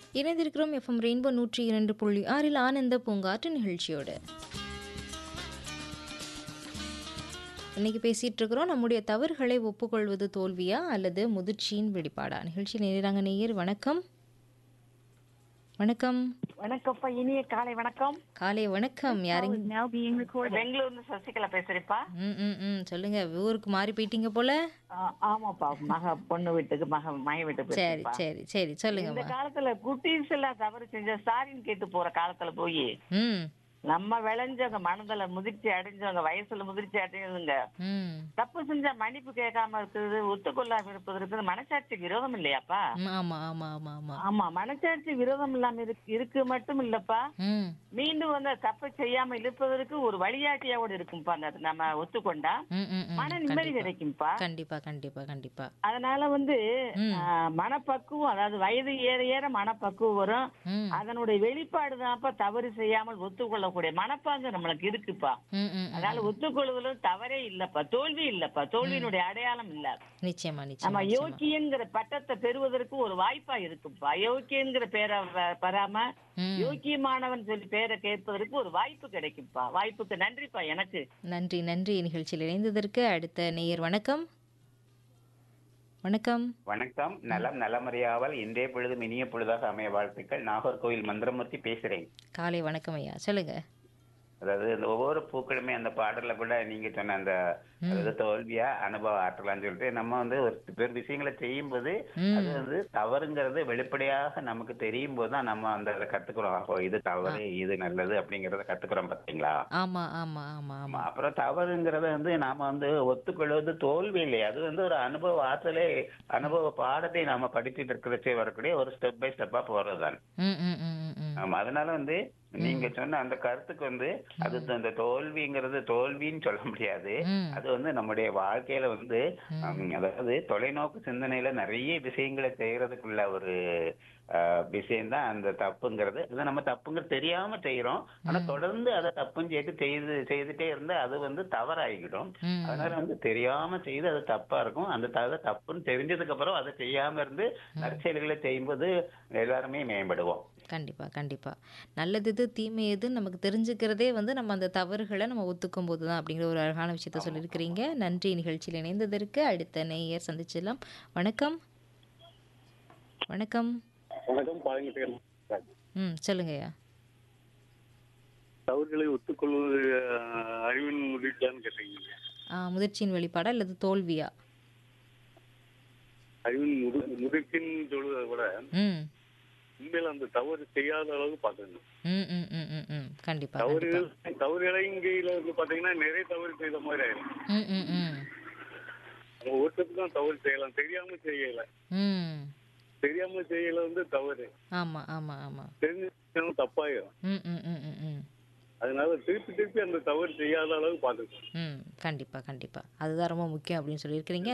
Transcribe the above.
இணைந்திருக்கிறோம் FM rainbow நூற்றி இரண்டு புள்ளி ஆறில் ஆனந்த பூங்காற்று நிகழ்ச்சியோடு இன்னைக்கு பேசிட்டு இருக்கிறோம் நம்முடைய தவறுகளை ஒப்புக்கொள்வது தோல்வியா அல்லது முதிர்ச்சியின் வெளிப்பாடா நிகழ்ச்சி நேராங்க நேயர் வணக்கம் வணக்கம் வணக்கம்ப்பா இனிய காலை வணக்கம் காலை வணக்கம் யாருங்க now being recorded. பெங்களூர்ல சசிகலா பேசுறேன்ப்பா ம் ம் ம் சொல்லுங்க ஊருக்கு மாறி போயிட்டீங்க போல ஆ, ஆமாப்பா மக பொண்ணு வீட்டுக்கு மக மய வீட்டுக்கு சரி போயிருக்கேன்ப்பா. சரி சரி இந்த சொல்லுங்கம்மா காலத்துல குட்டீஸ் எல்லாம் தவறு செஞ்ச சாரின்னு கேட்டு போற காலத்துல போய் ம் நம்ம விளைஞ்சவங்க மனதுல முதிர்ச்சி அடைஞ்சவங்க வயசுல முதிர்ச்சி அடைஞ்சவங்க ம் தப்பு செஞ்சா மன்னிப்பு கேட்காம இருக்குது ஒத்துக்கொள்ளாம இருப்பது இருக்குது மனசாட்சி விரோதம் இல்லையாப்பா ம், ஆமா ஆமா ஆமா ஆமா ஆமா மனசாட்சி விரோதம் இல்லாம இருக்கு இருக்கு மட்டும் இல்லப்பா ம் மீண்டும் வந்து தப்பு செய்யாம இருப்பதற்கு ஒரு வழிகாட்டியாவோட இருக்கும்பா அந்த நம்ம ஒத்துக்கொண்டா ம் ம் ம் மன நிம்மதி கண்டிப்பா கிடைக்கும்பா கண்டிப்பா கண்டிப்பா கண்டிப்பா அதனால வந்து ம். ஆ, மனப்பக்குவம் அதாவது வயது ஏற ஏற மனப்பக்குவம் வரும் ம் அதனுடைய வெளிப்பாடு தான்ப்பா தவறு செய்யாமல் ஒத்துக்கொள்ளக்கூடிய மனப்பாங்கு நம்மளுக்கு இருக்குப்பா ம் ம் ம். அதனால ஒத்துக்கொள்வதிலும் தவறே இல்லப்பா தோல்வி இல்லப்பா தோல்வியினுடைய அடையாளம் இல்ல நிச்சயமா நம்ம நிச்சயமா நிச்சயமா. யோக்கியங்கிற பட்டத்தை பெறுவதற்கு ஒரு வாய்ப்பா இருக்குப்பா யோக்கியங்கிற பேரை வ- பெறாம ம் யோக்கியமானவன் சொல்லி பேரை கேட்பதற்கு ஒரு வாய்ப்பு கிடைக்கும்பா வாய்ப்புக்கு நன்றிப்பா எனக்கு நன்றி நன்றி நிகழ்ச்சியில் இணைந்ததற்கு அடுத்த நேயர் வணக்கம் வணக்கம் வணக்கம் நலம் நலமறியாவல் இன்றைய பொழுதும் இனிய பொழுதாக அமைய வாழ்த்துக்கள் நாகர்கோவில் மந்திரமூர்த்தி பேசுறேன் காலை வணக்கம் ஐயா சொல்லுங்க அதாவது இந்த ஒவ்வொரு பூக்களுமே அந்த பாடல்ல கூட நீங்க சொன்ன அந்த அதாவது தோல்வியா அனுபவ ஆற்றலாம்னு சொல்லிட்டு நம்ம வந்து ஒரு பேர் விஷயங்களை செய்யும் போது ம். அது வந்து தவறுங்கிறது வெளிப்படையாக நமக்கு தெரியும் போது தான் நம்ம அந்த அதை கத்துக்கிறோம் ஓ, இது தவறு இது நல்லது அப்படிங்கறத கத்துக்கிறோம் பாத்தீங்களா ஆமா ஆமா ஆமா ஆமா ஆமா அப்புறம் தவறுங்கிறத வந்து நாம வந்து ஒத்துக்கொள்வது தோல்வி இல்லை அது வந்து ஒரு அனுபவ ஆற்றலே அனுபவ பாடத்தை நாம படிச்சுட்டு இருக்கிறச்சே வரக்கூடிய ஒரு ஸ்டெப் பை ஸ்டெப்பா போறதுதான் ம் ம் ம் ம், ம் ஆமா அதனால வந்து நீங்க சொன்ன அந்த கருத்துக்கு வந்து அது அந்த தோல்விங்கிறது தோல்வின்னு சொல்ல முடியாது ம். அது வந்து நம்முடைய வாழ்க்கையில வந்து ஹம், அதாவது தொலைநோக்கு சிந்தனையில நிறைய விஷயங்களை செய்யறதுக்குள்ள ஒரு விஷயம் தான் அந்த தப்புங்கிறது அது நம்ம தப்புங்கிறது தெரியாம செய்யறோம் ஆனா தொடர்ந்து அதை தப்புன்னு செய்து செய்து செய்துட்டே இருந்தா அது வந்து தவறாகிடும் ம். அதனால வந்து தெரியாம செய்து அது தப்பா இருக்கும் அந்த த- தப்புன்னு தெரிஞ்சதுக்கு அப்புறம் அதை செய்யாம இருந்து நற்செயல்களை செய்யும்போது எல்லாருமே மேம்படுவோம் கண்டிப்பா கண்டிப்பா நல்லது எது தீமை எதுன்னு நமக்கு தெரிஞ்சுக்கிறதே வந்து நம்ம அந்த தவறுகளை நம்ம ஒத்துக்கும் போது தான் அப்படிங்கிற ஒரு அழகான விஷயத்த சொல்லியிருக்கிறீங்க நன்றி நிகழ்ச்சியில் இணைந்ததற்கு அடுத்த நேயர் சந்திச்சிடலாம் வணக்கம் வணக்கம் வணக்கம் பாருங்க ம் சொல்லுங்க ஐயா தவறுகளை ஒத்துக்கொள்வது அஹ், அறிவின் முதிர்ச்சியான்னு கேட்டீங்க ஆ, முதிர்ச்சியின் வெளிப்பாடா அல்லது தோல்வியா அறிவின் முது முதிர்ச்சின்னு சொல்வதை விட ம் உண்மையில அந்த தவறு செய்யாத அளவுக்கு பார்க்கணும் ம் ம் ம் ம் ம் கண்டிப்பா தவறுகள் கண்டிப்பா தவறுகளைங்கையில வந்து பாத்தீங்கன்னா நிறைய தவறு செய்த மாதிரி ஆயிடும் ம் ம் ம் நம்ம ஒருத்தருக்கு தான் தவறு செய்யலாம் தெரியாம செய்யல ம் தெரியாம செய்யல வந்து தவறு ஆமா ஆமா ஆமா தெரிஞ்சு தப்பாயிரும் ம் ம் ம் ம் ம் அதனால திருப்பி திருப்பி அந்த தவறு செய்யாத அளவுக்கு பார்த்துக்கணும் ம் கண்டிப்பா கண்டிப்பா அதுதான் ரொம்ப முக்கியம் அப்படின்னு சொல்லியிருக்கிறீங்க